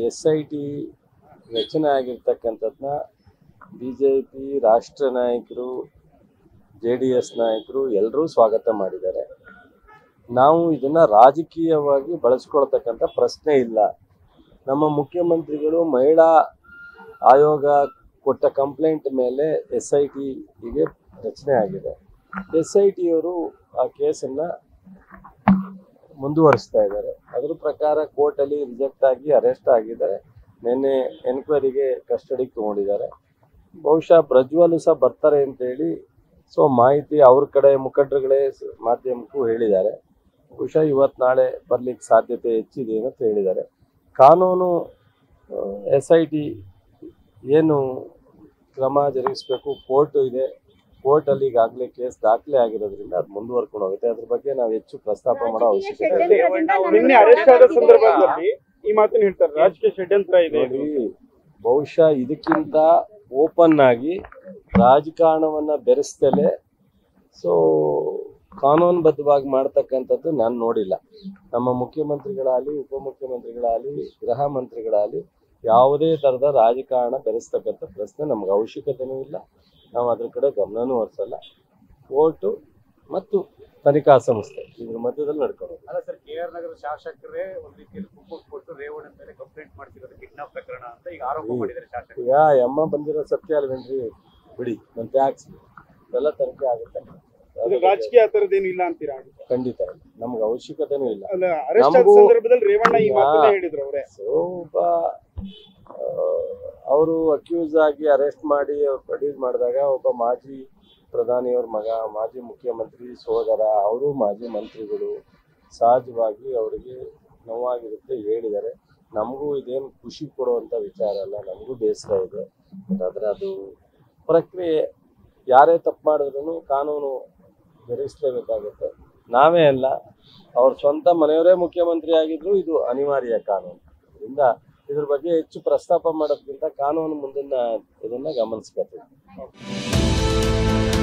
S I T ರಚನೆ ಆಗಿರ್ತಕ್ಕಂಥದ್ದನ್ನ B J P ರಾಷ್ಟ್ರ ನಾಯಕರು ಜೆ ಡಿ ಎಸ್ ನಾಯಕರು ಎಲ್ಲರೂ ಸ್ವಾಗತ ಮಾಡಿದ್ದಾರೆ ನಾವು ಇದನ್ನ ರಾಜಕೀಯವಾಗಿ ಬಳಸ್ಕೊಳ್ತಕ್ಕಂಥ ಪ್ರಶ್ನೆ ಇಲ್ಲ ನಮ್ಮ ಮುಖ್ಯಮಂತ್ರಿಗಳು ಮಹಿಳಾ ಆಯೋಗ ಕೊಟ್ಟ ಕಂಪ್ಲೇಂಟ್ ಮೇಲೆ ಎಸ್ ಐ ಟಿಗೆ ರಚನೆ ಆಗಿದೆ ಎಸ್ ಐ ಟಿಯವರು ಆ ಕೇಸನ್ನು ಮುಂದುವರಿಸ್ತಾ ಇದ್ದಾರೆ ಅದ್ರ ಪ್ರಕಾರ ಕೋರ್ಟಲ್ಲಿ ರಿಜೆಕ್ಟ್ ಆಗಿ ಅರೆಸ್ಟ್ ಆಗಿದ್ದಾರೆ ನಿನ್ನೆ ಎನ್ಕ್ವೈರಿಗೆ ಕಸ್ಟಡಿಗೆ ತಗೊಂಡಿದ್ದಾರೆ ಬಹುಶಃ ಪ್ರಜ್ವಲ್ ಸಹ ಬರ್ತಾರೆ ಅಂತೇಳಿ ಸೊ ಮಾಹಿತಿ ಅವ್ರ ಕಡೆ ಮುಖಂಡರುಗಳೇ ಸ- ಮಾಧ್ಯಮಕ್ಕೂ ಹೇಳಿದ್ದಾರೆ ಬಹುಶಃ ಇವತ್ತು ನಾಳೆ ಬರ್ಲಿಕ್ಕೆ ಸಾಧ್ಯತೆ ಹೆಚ್ಚಿದೆ ಅಂತ ಹೇಳಿದ್ದಾರೆ ಕಾನೂನು ಎಸ್ ಐ ಟಿ ಏನು ಕ್ರಮ ಜರುಗಿಸಬೇಕು ಕೋರ್ಟ್ ಇದೆ ಕೋರ್ಟಲ್ಲಿ ಈಗಾಗಲೇ ಕೇಸ್ ದಾಖಲೆ ಆಗಿರೋದ್ರಿಂದ ಅದು ಮುಂದುವರ್ಕೊಂಡು ಹೋಗುತ್ತೆ ಅದ್ರ ಬಗ್ಗೆ ನಾವು ಹೆಚ್ಚು ಪ್ರಸ್ತಾಪ ಮಾಡೋ ಅವಶ್ಯಕತೆ ಇಲ್ಲ ಷಡ್ಯಂತ್ರದಿಂದ ನಾನು ನಿನ್ನೆ ಅರೆಸ್ಟ್ ಆದ ಸಂದರ್ಭದಲ್ಲಿ ಈ ಮಾತನ್ನ ಹೇಳ್ತಾರೆ ರಾಜಕೀಯ ಷಡ್ಯಂತ್ರ ಇದೆ ನೋಡಿ ಬಹುಶಃ ಇದಕ್ಕಿಂತ ಓಪನ್ ಆಗಿ ರಾಜಕಾರಣವನ್ನ ಬೆರೆಸ್ತಲೇ ಸೊ ಕಾನೂನುಬದ್ಧವಾಗಿ ಮಾಡ್ತಕ್ಕಂಥದ್ದು ನಾನು ನೋಡಿಲ್ಲ ನಮ್ಮ ಮುಖ್ಯಮಂತ್ರಿಗಳಾಗಲಿ ಉಪಮುಖ್ಯಮಂತ್ರಿಗಳಾಗಲಿ ಗೃಹ ಮಂತ್ರಿಗಳಾಗಲಿ ಯಾವುದೇ ಥರದ ರಾಜಕಾರಣ ಬೆರೆಸ್ತಕ್ಕಂಥ ಪ್ರಶ್ನೆ ನಮ್ಗೆ ಅವಶ್ಯಕತೆನೂ ಇಲ್ಲ ನಾವು ಅದ್ರ ಕಡೆ ಗಮನನೂ ಹರಿಸಲ್ಲ ಕೋರ್ಟು ಮತ್ತು ತನಿಖಾ ಸಂಸ್ಥೆ ಇದ್ರ ಮಧ್ಯದಲ್ಲಿ ನಡ್ಕೊಂಡು ಹೋಗ್ಬೇಕು. ಅಲ್ಲ ಸರ್ ಕೆ ಆರ್ ನಗರ ಶಾಸಕರೇ ಒಂದ್ ರೀತಿಯಲ್ಲಿ ಕುಂಕುಮ ಕೊಟ್ಟು ರೇವಣ್ಣ ಮೇಲೆ ಕಂಪ್ಲೇಂಟ್ ಮಾಡ್ತಿರೋದು ಕಿಡ್ನಾಪ್ ಪ್ರಕರಣ ಅಂತ ಈಗ ಆರೋಪ ಮಾಡಿದ್ದಾರೆ ಶಾಸಕರು ಈಗ ಅಮ್ಮ ಬಂದಿರೋ ಸತ್ಯ ಅಲ್ವೇನ್ರಿ ಬಿಡಿ ನನ್ನ ಟ್ಯಾಕ್ಸ್ ಎಲ್ಲ ತನಿಖೆ ಆಗುತ್ತೆ ಇದು ರಾಜಕೀಯ ಆ ಥರದ್ದೇನು ಇಲ್ಲ ಅಂತೀರಾ ಖಂಡಿತ ಇಲ್ಲ ನಮ್ಗೆ ಅವಶ್ಯಕತೆನೂ ಇಲ್ಲ ಅಲ್ಲ ಅರೆಸ್ಟ್ ಆದ ನಮಗೂ- ಸಂದರ್ಭದಲ್ಲಿ ರೇವಣ್ಣ ಈ ಮಾತನ್ನ ಹೇಳಿದ್ರು ಅವರೇ ಸೊ ಒಬ್ಬ ಅವರು ಅಕ್ಯೂಸ್ ಆಗಿ ಅರೆಸ್ಟ್ ಮಾಡಿ ಪ್ರೊಡ್ಯೂಸ್ ಮಾಡಿದಾಗ ಒಬ್ಬ ಮಾಜಿ ಪ್ರಧಾನಿಯವ್ರ ಮಗ ಮಾಜಿ ಮುಖ್ಯಮಂತ್ರಿ ಸೋದರ ಅವರು ಮಾಜಿ ಮಂತ್ರಿಗಳು ಸಹಜವಾಗಿ ಅವರಿಗೆ ನೋವಾಗಿರುತ್ತೆ ಹೇಳಿದ್ದಾರೆ ನಮಗೂ ಇದೇನು ಖುಷಿ ಕೊಡುವಂಥ ವಿಚಾರ ಅಲ್ಲ ನಮಗೂ ಬೇಸರ ಇದೆ ಬಟ್ ಆದರೆ ಅದು ಪ್ರಕ್ರಿಯೆ ಯಾರೇ ತಪ್ಪು ಮಾಡಿದ್ರು ಕಾನೂನು ಬೆರೆಸಲೇಬೇಕಾಗುತ್ತೆ ನಾವೇ ಅಲ್ಲ ಅವ್ರ ಸ್ವಂತ ಮನೆಯವರೇ ಮುಖ್ಯಮಂತ್ರಿ ಆಗಿದ್ರು ಇದು ಅನಿವಾರ್ಯ ಕಾನೂನು ಇದರಿಂದ ಇದ್ರ ಬಗ್ಗೆ ಹೆಚ್ಚು ಪ್ರಸ್ತಾಪ ಮಾಡೋದ್ಕಿಂತ ಕಾನೂನು ಮುಂದಿನ ಇದನ್ನ ಗಮನಿಸ್ಬೇಕು